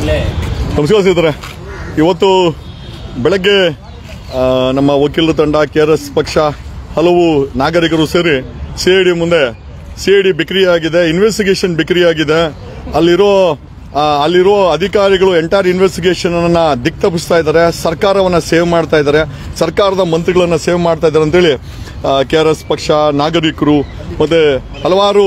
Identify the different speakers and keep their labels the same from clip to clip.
Speaker 1: ನಮಸ್ಕಾರ ಸ್ನೇಹಿತರೆ ಇವತ್ತು ಬೆಳಗ್ಗೆ ಆ, ನಮ್ಮ ವಕೀಲರ ತಂಡ ಕೆ ಆರ್ ಎಸ್ ಪಕ್ಷ ಹಲವು ನಾಗರಿಕರು ಸೇರಿ ಸಿ ಐ ಡಿ ಮುಂದೆ ಸಿ ಐ ಡಿ ಬಿಕ್ರಿ ಆಗಿದೆ ಇನ್ವೆಸ್ಟಿಗೇಷನ್ ಬಿಕ್ರಿ ಆಗಿದೆ ಅಲ್ಲಿರೋ ಆ, ಅಲ್ಲಿರೋ ಅಧಿಕಾರಿಗಳು ಎಂಟೈರ್ ಇನ್ವೆಸ್ಟಿಗೇಷನ್ ಅನ್ನ ದಿಕ್ತಪಿಸ್ತಾ ಇದ್ದಾರೆ ಸರ್ಕಾರವನ್ನ ಸೇವ್ ಮಾಡ್ತಾ ಇದ್ದಾರೆ ಸರ್ಕಾರದ ಮಂತ್ರಿಗಳನ್ನ ಸೇವ್ ಮಾಡ್ತಾ ಇದ್ದಾರೆ ಅಂತೇಳಿ ಕೆ ಆರ್ ಎಸ್ ಪಕ್ಷ ನಾಗರಿಕರು ಮತ್ತೆ ಹಲವಾರು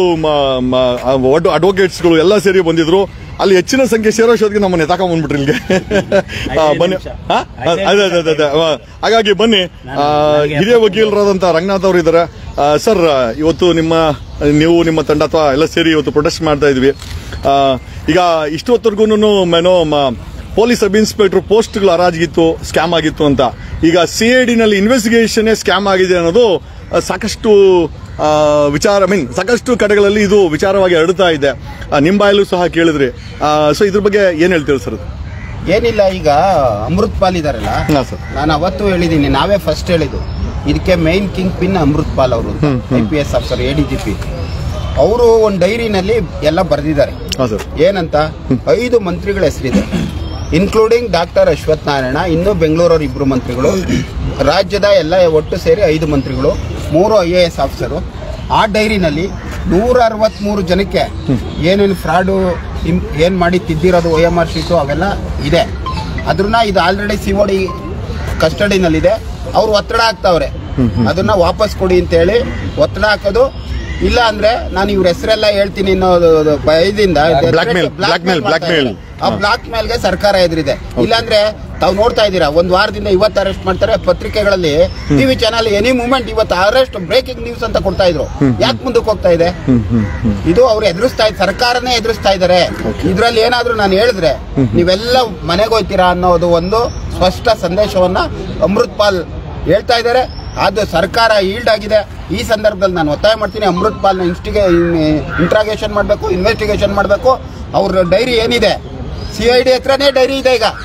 Speaker 1: ಅಡ್ವೊಕೇಟ್ಸ್ಗಳು ಎಲ್ಲ ಸೇರಿ ಬಂದಿದ್ರು ಅಲ್ಲಿ ಹೆಚ್ಚಿನ ಸಂಖ್ಯೆ ಸೇರೋಷ್ಟೊತ್ತಿಗೆ ನಮ್ಮನ್ನ ಎತ್ತಾಕೊಂಡ್ ಬಂದ್ಬಿಟ್ರಿ ಇಲ್ಲಿಗೆ ಆ, ಬನ್ನಿ ಹಾ? ಅದೇ ಅದೇ ಅದೇ ಅದೇ ಆ, ಹಾಗಾಗಿ ಬನ್ನಿ ಆ, ಹಿರಿಯ ವಕೀಲರಾದಂತ ರಂಗನಾಥ್ ಅವರು ಇದ್ದಾರೆ ಆ, ಸರ್ ಇವತ್ತು ನಿಮ್ಮ ನೀವು ನಿಮ್ಮ ತಂಡ ಅಥವಾ ಎಲ್ಲ ಸೇರಿ ಇವತ್ತು ಪ್ರೊಟೆಸ್ಟ್ ಮಾಡ್ತಾ ಇದ್ವಿ ಆ, ಈಗ ಇಷ್ಟೊತ್ತರ್ಗು ಮೇನೋ ಪೊಲೀಸ್ ಸಬ್ ಇನ್ಸ್ಪೆಕ್ಟರ್ ಪೋಸ್ಟ್ಗಳು ಹರಾಜಿಗಿತ್ತು ಸ್ಕ್ಯಾಮ್ ಆಗಿತ್ತು ಅಂತ ಈಗ ಸಿ ಐ ಡಿನಲ್ಲಿ ಇನ್ವೆಸ್ಟಿಗೇಷನ್ ಸ್ಕ್ಯಾಮ್ ಆಗಿದೆ ಅನ್ನೋದು ಆ, ಸಾಕಷ್ಟು ಆ, ವಿಚಾರ ಮೀನ್ ಸಾಕಷ್ಟು ಕಡೆಗಳಲ್ಲಿ ಇದು ವಿಚಾರವಾಗಿ ಹರಡ್ತಾ ಇದೆ ಆ, ನಿಮ್ಮ ಬಾಯಲ್ಲೂ ಸಹ ಕೇಳಿದ್ರಿ ಸೊ ಇದ್ರ ಬಗ್ಗೆ ಏನ್ ಹೇಳ್ತೀರಿ ಸರ್
Speaker 2: ಏನಿಲ್ಲ ಈಗ ಅಮೃತ್ ಪಾಲ್ ಇದಾರಲ್ಲ
Speaker 1: ಹಾ ಸರ್
Speaker 2: ನಾನು ಅವತ್ತು ಹೇಳಿದ್ದೀನಿ ನಾವೇ ಫಸ್ಟ್ ಹೇಳಿದ್ದು ಇದಕ್ಕೆ main kingpin Amrit Paul ಅವರು I P S officer A D G P ಅವರು ಒಂದು ಡೈರಿನಲ್ಲಿ ಎಲ್ಲ ಬರೆದಿದ್ದಾರೆ
Speaker 1: ಹಾ ಸರ್
Speaker 2: ಏನಂತ ಐದು ಮಂತ್ರಿಗಳ ಹೆಸರಿದೆ ಇನ್ಕ್ಲೂಡಿಂಗ್ ಡಾಕ್ಟರ್ ಅಶ್ವಥ್ ನಾರಾಯಣ ಇನ್ನೂ ಬೆಂಗಳೂರವ್ರ ಇಬ್ರು ಮಂತ್ರಿಗಳು ರಾಜ್ಯದ ಎಲ್ಲ ಒಟ್ಟು ಸೇರಿ ಐದು ಮಂತ್ರಿಗಳು ಮೂರು ಐ ಎ ಎಸ್ ಆಫೀಸರು ಆ ಡೈರಿನಲ್ಲಿ ನೂರ ಅರವತ್ತ್ಮೂರು ಜನಕ್ಕೆ ಏನೇನು ಫ್ರಾಡು ಏನು ಮಾಡಿ ತಿದ್ದಿರೋದು ಒ ಎಮ್ ಆರ್ ಶೀಟು ಅವೆಲ್ಲ ಇದೆ ಅದ್ರನ್ನ ಇದು ಆಲ್ರೆಡಿ ಸಿ ಒ ಡಿ ಕಸ್ಟಡಿನಲ್ಲಿದೆ ಅವ್ರು ಒತ್ತಡ ಹಾಕ್ತಾವ್ರೆ ಅದನ್ನ ವಾಪಸ್ ಕೊಡಿ ಅಂತೇಳಿ ಒತ್ತಡ ಹಾಕೋದು ಇಲ್ಲ ಅಂದ್ರೆ ನಾನು ಇವ್ರ ಹೆಸರೆಲ್ಲ ಹೇಳ್ತೀನಿ ಅನ್ನೋದು ಭಯದಿಂದ
Speaker 1: Blackmail, blackmail, blackmail.
Speaker 2: ಆ ಬ್ಲಾಕ್ ಮೇಲ್ಗೆ ಸರ್ಕಾರ ಎದುರಿದೆ ಇಲ್ಲಾಂದ್ರೆ ತಾವು ನೋಡ್ತಾ ಇದ್ದೀರಾ ಒಂದ್ ವಾರದಿಂದ ಇವತ್ತು ಅರೆಸ್ಟ್ ಮಾಡ್ತಾರೆ ಪತ್ರಿಕೆಗಳಲ್ಲಿ ಟಿವಿ ಚಾನಲ್ ಎನಿ ಮೂಮೆಂಟ್ ಇವತ್ತು ಅರೆಸ್ಟ್ ಬ್ರೇಕಿಂಗ್ ನ್ಯೂಸ್ ಅಂತ ಕೊಡ್ತಾ ಇದ್ರು ಯಾಕೆ ಮುಂದಕ್ಕೆ ಹೋಗ್ತಾ ಇದೆ ಇದು ಅವ್ರು ಎದುರಿಸ್ತಾ ಇದ್ ಸರ್ಕಾರನೇ ಎದುರಿಸ್ತಾ ಇದ್ದಾರೆ ಇದ್ರಲ್ಲಿ ಏನಾದ್ರೂ ನಾನು ಹೇಳಿದ್ರೆ ನೀವೆಲ್ಲ ಮನೆಗೆ ಹೋಯ್ತೀರಾ ಅನ್ನೋದು ಒಂದು ಸ್ಪಷ್ಟ ಸಂದೇಶವನ್ನ ಅಮೃತ್ ಪಾಲ್ ಹೇಳ್ತಾ ಇದ್ದಾರೆ ಅದು ಸರ್ಕಾರ ಈಲ್ಡ್ ಆಗಿದೆ ಈ ಸಂದರ್ಭದಲ್ಲಿ ನಾನು ಒತ್ತಾಯ ಮಾಡ್ತೀನಿ ಅಮೃತ್ ಪಾಲ್ನ ಇನ್ಸ್ಟಿಗೇ ಇಂಟ್ರಾಗೇಷನ್ ಮಾಡಬೇಕು ಇನ್ವೆಸ್ಟಿಗೇಷನ್ ಮಾಡಬೇಕು ಅವ್ರ ಡೈರಿ ಏನಿದೆ ಸಿ ಐ ಡಿ ಹತ್ರನೇ ಡೈರಿ ಇದೆ ಈಗ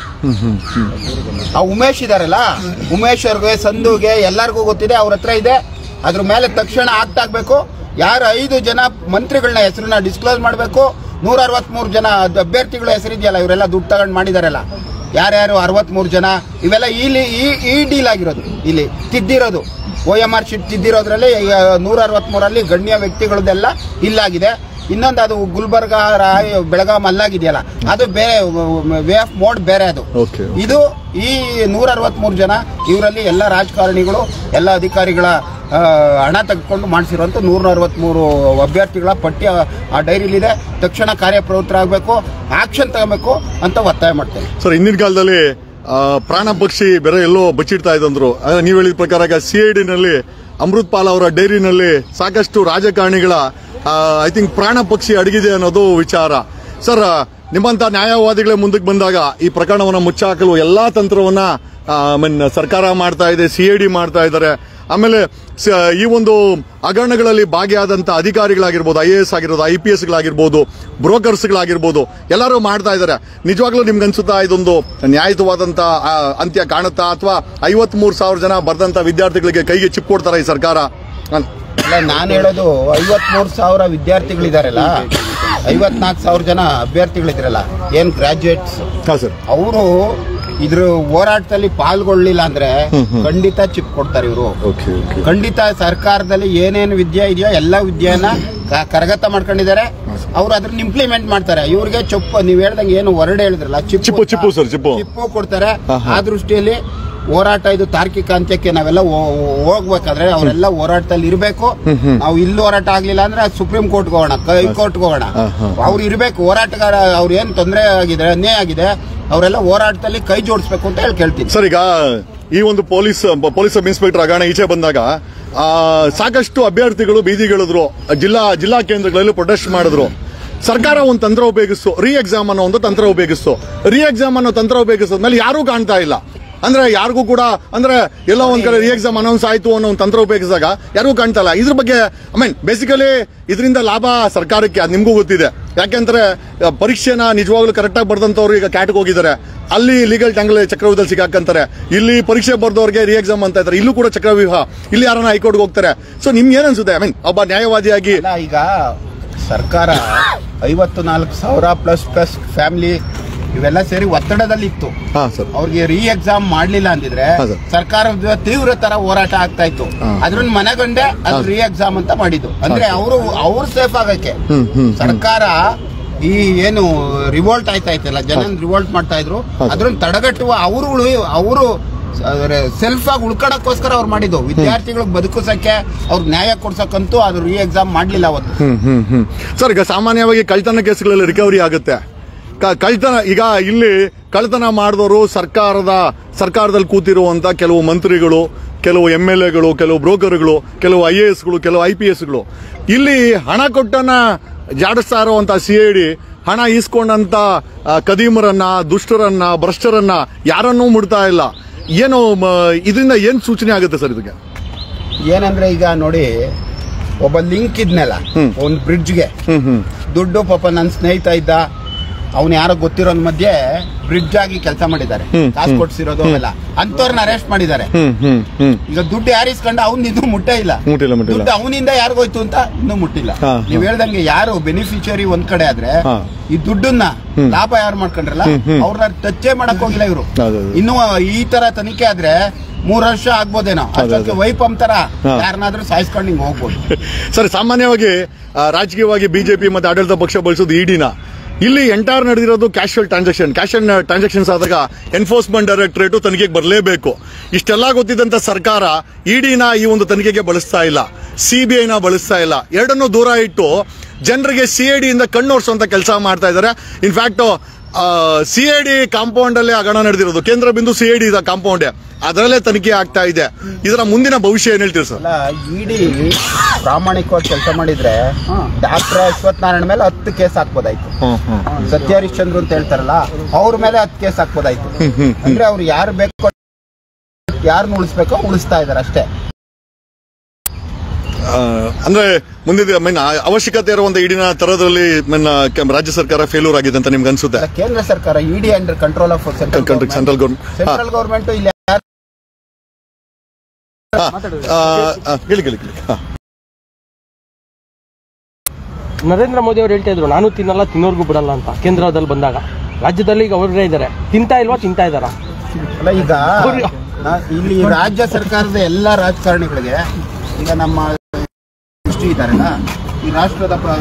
Speaker 2: ಆ ಉಮೇಶ್ ಇದಾರಲ್ಲ ಉಮೇಶ್ ಅವ್ರಿಗೆ ಸಂಧುಗೆ ಎಲ್ಲರಿಗೂ ಗೊತ್ತಿದೆ ಅವ್ರ ಹತ್ರ ಇದೆ ಅದ್ರ ಮೇಲೆ ತಕ್ಷಣ ಆಕ್ಟ್ ಆಗ್ಬೇಕು ಯಾರು ಐದು ಜನ ಮಂತ್ರಿಗಳನ್ನ ಹೆಸರನ್ನ ಡಿಸ್ಕ್ಲೋಸ್ ಮಾಡಬೇಕು ನೂರ ಅರವತ್ಮೂರು ಜನ ಅದ್ ಅಭ್ಯರ್ಥಿಗಳ ಹೆಸರಿದೆಯಲ್ಲ ಇವರೆಲ್ಲ ದುಡ್ಡು ತಗೊಂಡು ಮಾಡಿದಾರಲ್ಲ ಯಾರ್ಯಾರು ಅರವತ್ಮೂರು ಜನ ಇವೆಲ್ಲ ಇಲ್ಲಿ ಈ ಈ ಡೀಲ್ ಆಗಿರೋದು ಇಲ್ಲಿ ತಿದ್ದಿರೋದು ಒ ಎಮ್ ಆರ್ ಶೀಟ್ ತಿದ್ದಿರೋದ್ರಲ್ಲಿ ಈಗ ನೂರ ಅರವತ್ಮೂರಲ್ಲಿ ಗಣ್ಯ ವ್ಯಕ್ತಿಗಳದ್ದೆಲ್ಲ ಇಲ್ಲಾಗಿದೆ ಇನ್ನೊಂದು ಅದು ಗುಲ್ಬರ್ಗ ರಾಯ್ ಬೆಳಗಾಂ ಅಲ್ಲಾಗಿದೆಯಲ್ಲ ಅದು ಬೇರೆ ವೇ ಆಫ್ ಮೋಡ್ ಬೇರೆ ಅದು
Speaker 1: Okay.
Speaker 2: ಇದು ಈ ನೂರ ಅರವತ್ಮೂರು ಜನ ಇವರಲ್ಲಿ ಎಲ್ಲ ರಾಜಕಾರಣಿಗಳು ಎಲ್ಲ ಅಧಿಕಾರಿಗಳ ಆ, ಹಣ ತೆಗೆದುಕೊಂಡು ಮಾಡಿಸಿರುವಂಥ ನೂರ ಅರವತ್ಮೂರು ಅಭ್ಯರ್ಥಿಗಳ ಪಟ್ಟಿ ಆ- ಆ ಡೈರಿಲಿದೆ ತಕ್ಷಣ ಕಾರ್ಯಪ್ರವೃತ್ತರಾಗಬೇಕು ಆಕ್ಷನ್ ತಗೋಬೇಕು ಅಂತ ಒತ್ತಾಯ ಮಾಡ್ತೇನೆ
Speaker 1: ಸರ್ ಹಿಂದಿನ ಕಾಲದಲ್ಲಿ ಆ, ಪ್ರಾಣ ಪಕ್ಷಿ ಬೇರೆ ಎಲ್ಲೋ ಬಚ್ಚಿಡ್ತಾ ಇದ್ದಂದ್ರು ಆದ್ರೆ ನೀವು ಹೇಳಿದ ಪ್ರಕಾರ ಸಿ ಐ ಡಿನಲ್ಲಿ ಅಮೃತ್ ಪಾಲ್ ಅವರ ಡೈರಿನಲ್ಲಿ ಸಾಕಷ್ಟು ರಾಜಕಾರಣಿಗಳ ಐ ಥಿಂಕ್ ಪ್ರಾಣ ಪಕ್ಷಿ ಅಡಗಿದೆ ಅನ್ನೋದು ವಿಚಾರ ಸರ್ ನಿಮ್ಮಂತ ನ್ಯಾಯವಾದಿಗಳೇ ಮುಂದಕ್ಕೆ ಬಂದಾಗ ಈ ಪ್ರಕರಣವನ್ನ ಮುಚ್ಚಾಕಲು ಎಲ್ಲಾ ತಂತ್ರವನ್ನ ಮೀನ್ ಸರ್ಕಾರ ಮಾಡ್ತಾ ಇದೆ ಸಿ ಐ ಡಿ ಮಾಡ್ತಾ ಇದ್ದಾರೆ ಆಮೇಲೆ ಸ- ಈ ಒಂದು ಹಗರಣಗಳಲ್ಲಿ ಭಾಗಿಯಾದಂತ ಅಧಿಕಾರಿಗಳಾಗಿರ್ಬೋದು ಐ ಎ ಎಸ್ ಆಗಿರ್ಬೋದು ಐ ಪಿ ಎಸ್ಗಳಾಗಿರ್ಬೋದು ಬ್ರೋಕರ್ಸ್ಗಳಾಗಿರ್ಬೋದು ಎಲ್ಲರೂ ಮಾಡ್ತಾ ಇದ್ದಾರೆ ನಿಜವಾಗ್ಲೂ ನಿಮ್ಗೆ ಅನ್ಸುತ್ತಾ ಇದೊಂದು ನ್ಯಾಯಯುತವಾದಂತ ಆ, ಅಂತ್ಯ ಕಾಣುತ್ತಾ ಅಥವಾ ಐವತ್ ಮೂರು ಸಾವಿರ ಜನ ಬರ್ದಂತ ವಿದ್ಯಾರ್ಥಿಗಳಿಗೆ ಕೈಗೆ ಚಿಪ್ ಕೊಡ್ತಾರ ಈ ಸರ್ಕಾರ ಅನ್-
Speaker 2: ಅಲ್ಲ ನಾನು ಹೇಳೋದು ಐವತ್ಮೂರು ಸಾವಿರ ವಿದ್ಯಾರ್ಥಿಗಳಿದಾರಲ್ಲ ಐವತ್ನಾಲ್ಕು ಸಾವಿರ ಜನ ಅಭ್ಯರ್ಥಿಗಳಿದ್ರಲ್ಲ ಏನು ಗ್ರಾಜುಯೇಟ್ಸ್
Speaker 1: ಹಾ ಸರ್
Speaker 2: ಅವರು ಇದ್ರ ಹೋರಾಟದಲ್ಲಿ ಪಾಲ್ಗೊಳ್ಳಿಲ್ಲ ಅಂದ್ರೆ ಖಂಡಿತ ಚಿಪ್ ಕೊಡ್ತಾರೆ ಇವರು
Speaker 1: ಓಕೆ ಓಕೆ
Speaker 2: ಖಂಡಿತ ಸರ್ಕಾರದಲ್ಲಿ ಏನೇನು ವಿದ್ಯೆ ಇದೆಯೋ ಎಲ್ಲ ವಿದ್ಯೆಯನ್ನ ಕ- ಕರಗತ ಮಾಡ್ಕೊಂಡಿದ್ದಾರೆ ಅವ್ರು ಅದನ್ನ ಇಂಪ್ಲಿಮೆಂಟ್ ಮಾಡ್ತಾರೆ ಇವ್ರಿಗೆ ಚೊಪ್ಪ ನೀವ್ ಹೇಳ್ದಂಗೆ ಏನು ಹೊರಡೆ ಹೇಳಿದ್ರಲ್ಲ
Speaker 1: ಚಿಪ್ಪು, ಚಿಪ್ಪು sir, ಚಿಪ್ಪು.
Speaker 2: ಚಿಪ್ಪು ಕೊಡ್ತಾರೆ
Speaker 1: ಹಾ, ಹಾ.
Speaker 2: ಆ ದೃಷ್ಟಿಯಲ್ಲಿ ಹೋರಾಟ ಇದು ತಾರ್ಕಿಕ ಅಂತ್ಯಕ್ಕೆ ನಾವೆಲ್ಲ ಹೋ- ಹೋಗ್ಬೇಕಾದ್ರೆ ಅವರೆಲ್ಲ ಹೋರಾಟದಲ್ಲಿ ಇರಬೇಕು ನಾವು ಇಲ್ಲಿ ಹೋರಾಟ ಆಗ್ಲಿಲ್ಲ ಅಂದ್ರೆ ಸುಪ್ರೀಂ ಕೋರ್ಟ್ಗೆ ಹೋಗೋಣ ಹೈಕೋರ್ಟ್ಗೆ ಹೋಗೋಣ
Speaker 1: ಹಾ, ಹಾ.
Speaker 2: ಅವ್ರು ಇರಬೇಕು ಹೋರಾಟಗಾರ ಅವ್ರು ಏನ್ ತೊಂದರೆ ಆಗಿದೆ ಅನ್ಯಾಯ ಆಗಿದೆ ಅವರೆಲ್ಲ ಹೋರಾಟದಲ್ಲಿ ಕೈ ಜೋಡಿಸ್ಬೇಕು ಅಂತ ಹೇಳಿ ಕೇಳ್ತೀನಿ
Speaker 1: ಸರ್ ಈಗ ಈ ಒಂದು ಪೊಲೀಸ್ ಪೊಲೀಸ್ ಸಬ್ ಇನ್ಸ್ಪೆಕ್ಟರ್ ಹಗರಣ ಈಚೆ ಬಂದಾಗ ಆ, ಸಾಕಷ್ಟು ಅಭ್ಯರ್ಥಿಗಳು ಬೀದಿಗಿಳಿದ್ರು ಜಿಲ್ಲಾ ಜಿಲ್ಲಾ ಕೇಂದ್ರಗಳಲ್ಲಿ ಪ್ರೊಟೆಸ್ಟ್ ಮಾಡಿದ್ರು ಸರ್ಕಾರ ಒಂದು ತಂತ್ರ ಉಪಯೋಗಿಸ್ತು ರೀ ಎಕ್ಸಾಮ್ ಅನ್ನೋ ಒಂದು ತಂತ್ರ ಉಪಯೋಗಿಸ್ತು ರೀ ಎಕ್ಸಾಮ್ ಅನ್ನೋ ತಂತ್ರ ಉಪಯೋಗಿಸಿದ್ಮೇಲೆ ಯಾರೂ ಕಾಣ್ತಾ ಇಲ್ಲ ಅಂದ್ರೆ ಯಾರಿಗೂ ಕೂಡ ಅಂದ್ರೆ ಎಲ್ಲೋ ಒಂದ್ ಕಡೆ ರೀ ಎಕ್ಸಾಮ್ ಅನೌನ್ಸ್ ಆಯ್ತು ಅನ್ನೋ ಒಂದು ತಂತ್ರ ಉಪಯೋಗಿಸಿದಾಗ ಯಾರಿಗೂ ಕಾಣ್ತಾ ಇಲ್ಲ ಇದ್ರ ಬಗ್ಗೆ ಐ ಮೀನ್ ಬೇಸಿಕಲಿ ಇದರಿಂದ ಲಾಭ ಸರ್ಕಾರಕ್ಕೆ ಅದು ನಿಮಗೂ ಗೊತ್ತಿದೆ ಯಾಕೆಂದ್ರೆ ಆ, ಪರೀಕ್ಷೆನ ನಿಜವಾಗ್ಲೂ ಕರೆಕ್ಟಾಗಿ ಬರ್ದಂತವ್ರು ಈಗ ಕ್ಯಾಟ್ಗೆ ಹೋಗಿದ್ದಾರೆ ಅಲ್ಲಿ ಲೀಗಲ್ ಟಂಗಲ್ ಚಕ್ರವ್ಯೂಹದಲ್ಲಿ ಸಿಕ್ಕಾಕಂತಾರೆ ಇಲ್ಲಿ ಪರೀಕ್ಷೆ ಬರ್ದವ್ರಿಗೆ ರಿ ಎಕ್ಸಾಮ್ ಅಂತ ಇದ್ದಾರೆ ಇಲ್ಲೂ ಕೂಡ ಚಕ್ರವ್ಯೂಹ ಇಲ್ಲಿ ಯಾರನ್ನ ಹೈಕೋರ್ಟ್ಗೆ ಹೋಗ್ತಾರೆ ಸೊ ನಿಮ್ಗೆ ಏನ್ ಅನ್ಸುತ್ತೆ ಐ ಮೀನ್ ಒಬ್ಬ ನ್ಯಾಯವಾದಿಯಾಗಿ
Speaker 2: ಅಲ್ಲ ಈಗ ಸರ್ಕಾರ ಐವತ್ತು ನಾಲ್ಕು ಸಾವಿರ ಪ್ಲಸ್ ಪ್ಲಸ್ ಫ್ಯಾಮಿಲಿ ಇವೆಲ್ಲ ಸೇರಿ ಒತ್ತಡದಲ್ಲಿ ಇತ್ತು
Speaker 1: ಹಾ ಸರ್
Speaker 2: ಅವ್ರಿಗೆ ರೀ ಎಕ್ಸಾಮ್ ಮಾಡ್ಲಿಲ್ಲ ಅಂದಿದ್ರೆ
Speaker 1: ಹಾ, ಸರ್.
Speaker 2: ಸರ್ಕಾರದ ತೀವ್ರ ತರ ಹೋರಾಟ ಆಗ್ತಾ ಇತ್ತು
Speaker 1: ಹಾ.
Speaker 2: ಅದ್ರನ್ನ ಮನಗಂಡೆ ಅದು
Speaker 1: ಹಾ.
Speaker 2: ರೀ ಎಕ್ಸಾಮ್ ಅಂತ ಮಾಡಿದ್ದು ಅಂದ್ರೆ ಅವರು ಅವ್ರು ಸೇಫ್ ಆಗಕ್ಕೆ
Speaker 1: ಹ್ಮ್, ಹ್ಮ್, ಹ್ಮ್.
Speaker 2: ಸರ್ಕಾರ ಈ ಏನು ರಿವೋಲ್ಟ್ ಆಯ್ತಾ ಇತ್ತಲ್ಲ ಜನ ರಿವೋಲ್ಟ್ ಮಾಡ್ತಾ ಇದ್ರು
Speaker 1: ಹಾ, ಸರ್.
Speaker 2: ಅದ್ರನ್ನ ತಡೆಗಟ್ಟುವ ಅವರು ಅವರು ಸೆಲ್ಫ್ ಆಗಿ ಉಳ್ಕೊಳಕ್ಕೋಸ್ಕರ ಅವ್ರು ಮಾಡಿದ್ದು ವಿದ್ಯಾರ್ಥಿಗಳಿಗೆ ಬದುಕಿಸಕ್ಕೆ ಅವ್ರಿಗೆ ನ್ಯಾಯ ಕೊಡ್ಸಕ್ಕಂತೂ ಅದು ರೀ ಎಕ್ಸಾಮ್ ಮಾಡ್ಲಿಲ್ಲ ಅವತ್ತು
Speaker 1: ಹ್ಮ್ ಹ್ಮ್ ಹ್ಮ್ ಸರ್ ಈಗ ಸಾಮಾನ್ಯವಾಗಿ ಕಳ್ತನ ಕೇಸ್ಗಳಲ್ಲಿ ರಿಕವರಿ ಆಗುತ್ತೆ ಕ- ಕಳ್ತನ ಈಗ ಇಲ್ಲಿ ಕಳ್ತನ ಮಾಡಿದವರು ಸರ್ಕಾರದ ಸರ್ಕಾರದಲ್ಲಿ ಕೂತಿರುವಂತ ಕೆಲವು ಮಂತ್ರಿಗಳು ಕೆಲವು ಎಂ ಎಲ್ ಎಗಳು ಕೆಲವು ಬ್ರೋಕರ್ಗಳು ಕೆಲವು ಐ ಎ ಎಸ್ಗಳು ಕೆಲವು ಐ ಪಿ ಎಸ್ಗಳು ಇಲ್ಲಿ ಹಣ ಕೊಟ್ಟನ ಜಾಡಿಸ್ತಾ ಇರುವಂತ ಸಿ ಐ ಡಿ ಹಣ ಈಸ್ಕೊಂಡಂತ ಆ, ಕದೀಮರನ್ನ ದುಷ್ಟರನ್ನ ಭ್ರಷ್ಟರನ್ನ ಯಾರನ್ನೂ ಮುಡ್ತಾ ಇಲ್ಲ ಏನು ಮ- ಇದರಿಂದ ಏನ್ ಸೂಚನೆ ಆಗುತ್ತೆ ಸರ್ ಇದಕ್ಕೆ
Speaker 2: ಏನಂದ್ರೆ ಈಗ ನೋಡಿ ಒಬ್ಬ ಲಿಂಕ್ ಇದ್ನಲ್ಲ
Speaker 1: ಹ್ಮ್.
Speaker 2: ಒಂದು ಬ್ರಿಡ್ಜ್ಗೆ
Speaker 1: ಹ್ಮ್ ಹ್ಮ್
Speaker 2: ದುಡ್ಡು ಪಾಪ ನನ್ನ ಸ್ನೇಹಿತ ಇದ್ದ ಅವ್ನು ಯಾರೋ ಗೊತ್ತಿರೋನ್ ಮಧ್ಯೆ ಬ್ರಿಡ್ಜ್ ಆಗಿ ಕೆಲಸ ಮಾಡಿದ್ದಾರೆ
Speaker 1: ಹ್ಮ್,
Speaker 2: ಕಾಸು
Speaker 1: ಹ್ಮ್.
Speaker 2: ಕೊಡ್ಸಿರೋದು ಅವೆಲ್ಲ ಅಂತವ್ರನ್ನ ಅರೆಸ್ಟ್ ಮಾಡಿದ್ದಾರೆ
Speaker 1: ಹ್ಮ್ ಹ್ಮ್ ಹ್ಮ್
Speaker 2: ಈಗ ದುಡ್ಡು ಯಾರು ಇಸ್ಕೊಂಡ ಅವ್ನ್ ಇನ್ನೂ ಮುಟ್ಟೇ ಇಲ್ಲ
Speaker 1: ಮುಟ್ಟಿಲ್ಲ ಮುಟ್ಟಿಲ್ಲ
Speaker 2: ದುಡ್ಡು ಅವನಿಂದ ಯಾರಿಗೋಯ್ತು ಅಂತ ಇನ್ನೂ ಮುಟ್ಟಿಲ್ಲ
Speaker 1: ಹಾ,
Speaker 2: ನೀವ್
Speaker 1: ಹಾ.
Speaker 2: ಹೇಳ್ದಂಗೆ ಯಾರು ಬೆನಿಫಿಷಿಯರಿ ಒಂದ್ ಕಡೆ ಆದ್ರೆ
Speaker 1: ಹಾ.
Speaker 2: ಈ ದುಡ್ಡನ್ನ
Speaker 1: ಹ್ಮ್.
Speaker 2: ಲಾಭ ಯಾರು ಮಾಡ್ಕೊಂಡ್ರಲ್ಲ
Speaker 1: ಹ್ಮ್, ಹ್ಮ್.
Speaker 2: ಅವ್ರನ್ನ ಟಚ್ಚೇ ಮಾಡಕ್ ಹೋಗಿಲ್ಲ ಇವರು
Speaker 1: ಹೌದು, ಹೌದು.
Speaker 2: ಇನ್ನು ಈ ತರ ತನಿಖೆ ಆದ್ರೆ ಮೂರ್ ವರ್ಷ ಆಗ್ಬೋದೇನೋ
Speaker 1: ಹೌದು,
Speaker 2: ಅಷ್ಟೊತ್ತಿಗೆ
Speaker 1: ಹೌದು.
Speaker 2: ವೈಪಮ್ ತರ
Speaker 1: ಹಾ.
Speaker 2: ಯಾರನ್ನಾದ್ರೂ ಸಾಯಿಸ್ಕೊಂಡು ಹಿಂಗ್ ಹೋಗ್ಬೋದು
Speaker 1: ಸರ್ ಸಾಮಾನ್ಯವಾಗಿ ಆ, ರಾಜಕೀಯವಾಗಿ ಬಿಜೆಪಿ ಮತ್ತೆ ಆಡಳಿತ ಪಕ್ಷ ಬಳಸೋದು ಇಡಿನ ಇಲ್ಲಿ ಎಂಟೈರ್ ನಡೆದಿರೋದು ಕ್ಯಾಶುವಲ್ ಟ್ರಾನ್ಸಾಕ್ಷನ್ ಕ್ಯಾಶ್ ಟ್ರಾನ್ಸಾಕ್ಷನ್ಸ್ ಆದಾಗ ಎನ್ಫೋರ್ಸ್ಮೆಂಟ್ ಡೈರೆಕ್ಟರೇಟ್ ತನಿಖೆಗೆ ಬರಲೇಬೇಕು ಇಷ್ಟೆಲ್ಲ ಗೊತ್ತಿದ್ದಂತ ಸರ್ಕಾರ ಇಡಿನ ಈ ಒಂದು ತನಿಖೆಗೆ ಬಳಸ್ತಾ ಇಲ್ಲ ಸಿಬಿಐನ ಬಳಸ್ತಾ ಇಲ್ಲ ಎರಡನ್ನೂ ದೂರ ಇಟ್ಟು ಜನರಿಗೆ ಸಿಐಡಿಯಿಂದ ಕಣ್ಣೋರ್ಸುವಂತ ಕೆಲಸ ಮಾಡ್ತಾ ಇದ್ದಾರೆ ಇನ್ಫ್ಯಾಕ್ಟ್ ಸಿಐಡಿ ಕಾಂಪೌಂಡ್ ಅಲ್ಲೇ ಹಗರಣ ನಡೆದಿರೋದು ಕೇಂದ್ರ ಬಿಂದು ಸಿಐಡಿ ಕಾಂಪೌಂಡ್ ಅದರಲ್ಲೇ ತನಿಖೆ ಆಗ್ತಾ ಇದೆ ಇದರ ಮುಂದಿನ ಭವಿಷ್ಯ ಏನ್ ಹೇಳ್ತೀರಿ ಸರ್
Speaker 2: ಅಲ್ಲ ಇಡೀ ಪ್ರಾಮಾಣಿಕವಾಗಿ ಕೆಲಸ ಮಾಡಿದ್ರೆ ಡಾಕ್ಟರ್ ಅಶ್ವಥ್ ನಾರಾಯಣ ಮೇಲೆ ಹತ್ತು ಕೇಸ್ ಹಾಕ್ಬೋದಾಯ್ತು ಸತ್ಯ ಹರಿಶ್ಚಂದ್ರ ಅಂತ ಹೇಳ್ತಾರಲ್ಲ ಅವ್ರ ಮೇಲೆ ಹತ್ತು ಕೇಸ್ ಹಾಕ್ಬೋದಾಯ್ತು ಅಂದ್ರೆ ಅವ್ರು ಯಾರು ಬೇಕೋ ಯಾರನ್ನ ಉಳಿಸ್ಬೇಕೋ ಉಳಿಸ್ತಾ ಇದಾರೆ ಅಷ್ಟೇ
Speaker 1: ಆ, ಅಂದ್ರೆ ಮುಂದಿನ ಮೀನ್ ಅವಶ್ಯಕತೆ ಇರುವಂತ ಇಡಿನ ತರದಲ್ಲಿ ಮೀನ್ ಕೆ- ರಾಜ್ಯ ಸರ್ಕಾರ ಫೇಲ್ಯೂರ್ ಆಗಿದೆ ಅಂತ ನಿಮ್ಗೆ ಅನ್ಸುತ್ತೆ
Speaker 2: ಅಲ್ಲ, ಕೇಂದ್ರ ಸರ್ಕಾರ ED under control of central
Speaker 1: Country- central government.
Speaker 2: Central government ಇಲ್ಲಿ ಯಾರು
Speaker 1: ಹಾ, ಆ, ಆ, ಹೇಳಿ ಕೇಳಿ ಕೇಳಿ ಹಾ.
Speaker 3: ನರೇಂದ್ರ ಮೋದಿ ಅವರು ಹೇಳ್ತಾ ಇದ್ರು ನಾನು ತಿನ್ನಲ್ಲ ತಿನ್ನೋರ್ಗೂ ಬಿಡಲ್ಲ ಅಂತ ಕೇಂದ್ರದಲ್ಲಿ ಬಂದಾಗ ರಾಜ್ಯದಲ್ಲಿ ಈಗ ಅವರೇ ಇದ್ದಾರೆ ತಿಂತಾ ಇಲ್ವಾ ತಿಂತಾ ಇದ್ದಾರಾ
Speaker 2: ಅಲ್ಲ ಈಗ ಆ, ಇಲ್ಲಿ ರಾಜ್ಯ ಸರ್ಕಾರದ ಎಲ್ಲಾ ರಾಜಕಾರಣಿಗಳಿಗೆ ಈಗ ನಮ್ಮ ದೃಷ್ಟಿ ಇದಾರಲ್ಲ ಈ ರಾಷ್ಟ್ರದ ಪ-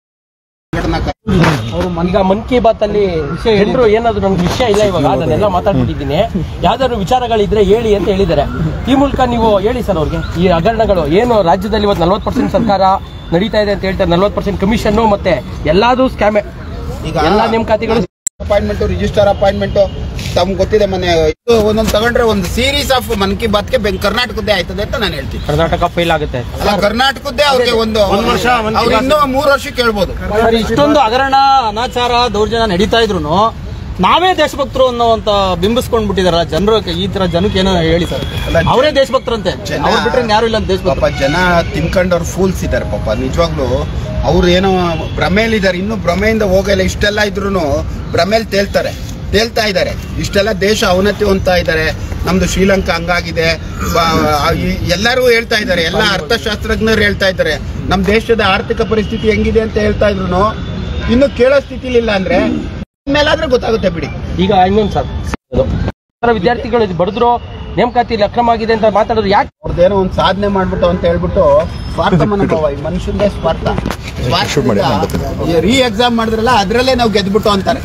Speaker 2: ಸಂಘಟನಾ
Speaker 3: ಅವರು ಈಗ ಮನ್ ಕಿ ಬಾತ್ ಅಲ್ಲಿ ಜನರು ಏನಾದ್ರು ನನ್ಗೆ ವಿಷಯ ಇಲ್ಲ ಇವಾಗ ಅದನ್ನೆಲ್ಲ ಮಾತಾಡ್ಬಿಟ್ಟಿದ್ದೀನಿ ಯಾವ್ದಾದ್ರು ವಿಚಾರಗಳಿದ್ರೆ ಹೇಳಿ ಅಂತ ಹೇಳಿದ್ದಾರೆ ಈ ಮೂಲಕ ನೀವು ಹೇಳಿ ಸರ್ ಅವ್ರಿಗೆ ಈ ಹಗರಣಗಳು ಏನು ರಾಜ್ಯದಲ್ಲಿ ಇವತ್ತು ನಲ್ವತ್ತು ಪರ್ಸೆಂಟ್ ಸರ್ಕಾರ ನಡೀತಾ ಇದೆ ಅಂತ ಹೇಳ್ತಾರೆ ನಲ್ವತ್ತು ಪರ್ಸೆಂಟ್ ಕಮಿಷನ್ ಮತ್ತೆ ಎಲ್ಲಾದು ಸ್ಕ್ಯಾಮೆ
Speaker 2: ಈಗ
Speaker 3: ಎಲ್ಲಾ ನೇಮಕಾತಿಗಳು
Speaker 2: ಅಪಾಯಿಂಟ್ಮೆಂಟ್ ರಿಜಿಸ್ಟರ್ ಅಪಾಯಿಂಟ್ಮೆಂಟ್ ತಮ್ಗೆ ಗೊತ್ತಿದೆ ಮೊನ್ನೆ ಇದು ಒಂದೊಂದು ತಗೊಂಡ್ರೆ ಒಂದು ಸೀರೀಸ್ ಆಫ್ ಮನ್ ಕಿ ಬಾತ್ಗೆ ಬೆಂಗ್ ಕರ್ನಾಟಕದ್ದೇ ಆಯ್ತದೆ ಅಂತ ನಾನು ಹೇಳ್ತೀನಿ
Speaker 3: ಕರ್ನಾಟಕ ಫೇಲ್ ಆಗುತ್ತೆ
Speaker 2: ಅಲ್ಲ ಕರ್ನಾಟಕದ್ದೇ ಅವ್ರಿಗೆ ಒಂದು
Speaker 3: ವರ್ಷ ಮನ್ ಕಿ
Speaker 2: ಅವ್ರು
Speaker 3: ಬಾತ್
Speaker 2: ಇನ್ನೂ ಮೂರು ವರ್ಷ ಕೇಳ್ಬೋದು
Speaker 4: ಸರ್ ಇಷ್ಟೊಂದು ಹಗರಣ ಅನಾಚಾರ ದೌರ್ಜನ್ಯ ನಡೀತಾ ಇದ್ರು ನಾವೇ ದೇಶಭಕ್ತರು ಅನ್ನೋಂತ ಬಿಂಬಿಸ್ಕೊಂಡ್ ಬಿಟ್ಟಿದಾರ ಜನರು ಈ ತರ ಜನಕ್ಕೆ ಏನೋ ಹೇಳಿ ಸರ್
Speaker 2: ಅಲ್ಲ,
Speaker 4: ಅವರೇ ದೇಶಭಕ್ತರಂತೆ
Speaker 2: ಜನ-
Speaker 4: ಅವ್ರು ಬಿಟ್ರೆ ಯಾರು ಇಲ್ಲ ಅಂತ ದೇಶಭಕ್ತರು
Speaker 2: ಪಾಪ ಜನ ತಿನ್ಕೊಂಡವ್ರು ಫೂಲ್ಸ್ ಇದ್ದಾರೆ ಪಾಪ ನಿಜವಾಗ್ಲು ಅವ್ರು ಏನೋ ಭ್ರಮೇಲಿದ್ದಾರೆ ಇನ್ನೂ ಭ್ರಮೆಯಿಂದ ಹೋಗಲ್ಲ ಇಷ್ಟೆಲ್ಲ ಇದ್ರು ಭ್ರಮೇಲಿ ತೇಲ್ತಾರೆ ತೇಲ್ತಾ ಇದ್ದಾರೆ ಇಷ್ಟೆಲ್ಲ ದೇಶ ಅವನತಿ ಹೊಂದ್ತಾ ಇದ್ದಾರೆ ನಮ್ದು ಶ್ರೀಲಂಕಾ ಹಂಗಾಗಿದೆ ಬ- ಈ- ಎಲ್ಲರೂ ಹೇಳ್ತಾ ಇದ್ದಾರೆ ಎಲ್ಲ ಅರ್ಥಶಾಸ್ತ್ರಜ್ಞರು ಹೇಳ್ತಾ ಇದ್ದಾರೆ ನಮ್ಮ ದೇಶದ ಆರ್ಥಿಕ ಪರಿಸ್ಥಿತಿ ಹೆಂಗಿದೆ ಅಂತ ಹೇಳ್ತಾ ಇದ್ರು ಇನ್ನು ಕೇಳೋ ಸ್ಥಿತಿಲಿ ಇಲ್ಲ ಅಂದ್ರೆ ಮೇಲಾದ್ರೆ ಗೊತ್ತಾಗುತ್ತೆ ಬಿಡಿ
Speaker 3: ಈಗ ಇನ್ನೊಂದು ಸರ್ ಅದು ವಿದ್ಯಾರ್ಥಿಗಳು ಇದು ಬಡಿದ್ರು ನೇಮಕಾತಿಯಲ್ಲಿ ಅಕ್ರಮ ಆಗಿದೆ ಅಂತ ಮಾತಾಡೋದು ಯಾಕೆ
Speaker 2: ಅವ್ರದ್ದೇನೋ ಒಂದು ಸಾಧನೆ ಮಾಡ್ಬಿಟ್ಟು ಅಂತ ಹೇಳ್ಬಿಟ್ಟು ಸ್ವಾರ್ಥ ಮನೋಭಾವ ಈ ಮನುಷ್ಯಂದೇ ಸ್ವಾರ್ಥ
Speaker 1: Shoot ಮಾಡಿ, ನಾನು ಬರ್ತೀನಿ.
Speaker 2: ರೀ ಎಕ್ಸಾಮ್ ಮಾಡಿದ್ರಲ್ಲ ಅದ್ರಲ್ಲೇ ನಾವು ಗೆದ್ಬಿಟ್ಟು ಅಂತಾರೆ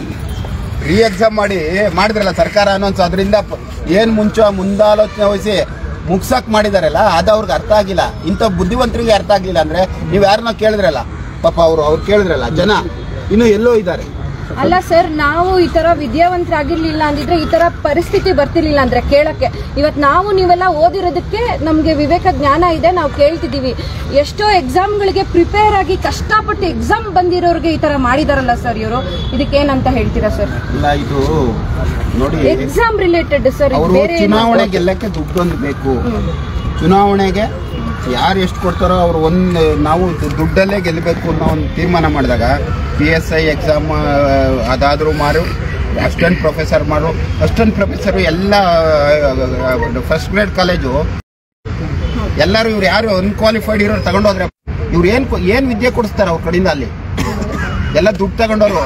Speaker 2: ರೀ ಎಕ್ಸಾಮ್ ಮಾಡಿ ಮಾಡಿದ್ರಲ್ಲ ಸರ್ಕಾರ ಅನ್ನೋನ್ಸ್ ಅದರಿಂದ ಏನ್ ಮುಂಚೆ ಮುಂದಾಲೋಚನೆ ವಹಿಸಿ ಮುಗ್ಸಕ್ ಮಾಡಿದಾರಲ್ಲ ಅದು ಅವ್ರಿಗೆ ಅರ್ಥ ಆಗಿಲ್ಲ ಇಂಥ ಬುದ್ಧಿವಂತರಿಗೆ ಅರ್ಥ ಆಗ್ಲಿಲ್ಲ ಅಂದ್ರೆ ನೀವು ಯಾರನ್ನ ಕೇಳಿದ್ರಲ್ಲ ಪಾಪ ಅವರು ಅವ್ರು ಕೇಳಿದ್ರಲ್ಲ ಜನ ಇನ್ನು ಎಲ್ಲೋ ಇದ್ದಾರೆ
Speaker 5: ಅಲ್ಲ ಸರ್ ನಾವು ಈ ತರ ವಿದ್ಯಾವಂತರಾಗಿರ್ಲಿಲ್ಲ ಅಂದಿದ್ರೆ ಈ ತರ ಪರಿಸ್ಥಿತಿ ಬರ್ತಿರ್ಲಿಲ್ಲ ಅಂದ್ರೆ ಕೇಳಕ್ಕೆ ಇವತ್ ನಾವು ನೀವೆಲ್ಲ ಓದಿರೋದಕ್ಕೆ ನಮ್ಗೆ ವಿವೇಕ ಜ್ಞಾನ ಇದೆ ನಾವು ಕೇಳ್ತಿದೀವಿ ಎಷ್ಟೋ ಎಕ್ಸಾಮ್ಗಳಿಗೆ ಪ್ರಿಪೇರ್ ಆಗಿ ಕಷ್ಟಪಟ್ಟು ಎಕ್ಸಾಮ್ ಬಂದಿರೋರ್ಗೆ ಈ ತರ ಮಾಡಿದಾರಲ್ಲ ಸರ್ ಇವರು ಇದಕ್ಕೇನಂತ ಹೇಳ್ತೀರಾ ಸರ್
Speaker 2: ಇಲ್ಲ ಇದು ನೋಡಿ
Speaker 5: ಎಕ್ಸಾಮ್ ರಿಲೇಟೆಡ್ ಸರ್
Speaker 2: ಅವರು
Speaker 5: ಬೇರೆ ಏನು-
Speaker 2: ಚುನಾವಣೆ ಗೆಲ್ಲಕ್ಕೆ ದುಡ್ಡೊಂದು ಬೇಕು ಚುನಾವಣೆಗೆ ಯಾರು ಎಷ್ಟು ಕೊಡ್ತಾರೋ ಅವ್ರು ಒಂದು ನಾವು ದು- ದುಡ್ಡಲ್ಲೇ ಗೆಲ್ಲಬೇಕು ಅನ್ನೋ ಒಂದು ತೀರ್ಮಾನ ಮಾಡಿದಾಗ ಪಿ ಎಸ್ ಐ ಎಕ್ಸಾಮ್ ಅದಾದರೂ ಮಾರು ಅಸಿಸ್ಟೆಂಟ್ ಪ್ರೊಫೆಸರ್ ಮಾರು ಅಸಿಸ್ಟೆಂಟ್ ಪ್ರೊಫೆಸರು ಎಲ್ಲ ಫಸ್ಟ್ ಗ್ರೇಡ್ ಕಾಲೇಜು ಎಲ್ಲರೂ ಇವ್ರು ಯಾರು ಅನ್ಕ್ವಾಲಿಫೈಡ್ ಇರೋರು ತಗೊಂಡೋದ್ರೆ ಇವ್ರು ಏನ್ ಕೊ- ಏನ್ ವಿದ್ಯೆ ಕೊಡಿಸ್ತಾರೆ ಅವ್ರ ಕಡೆಯಿಂದ ಅಲ್ಲಿ ಎಲ್ಲ ದುಡ್ಡು ತಗೊಂಡವರು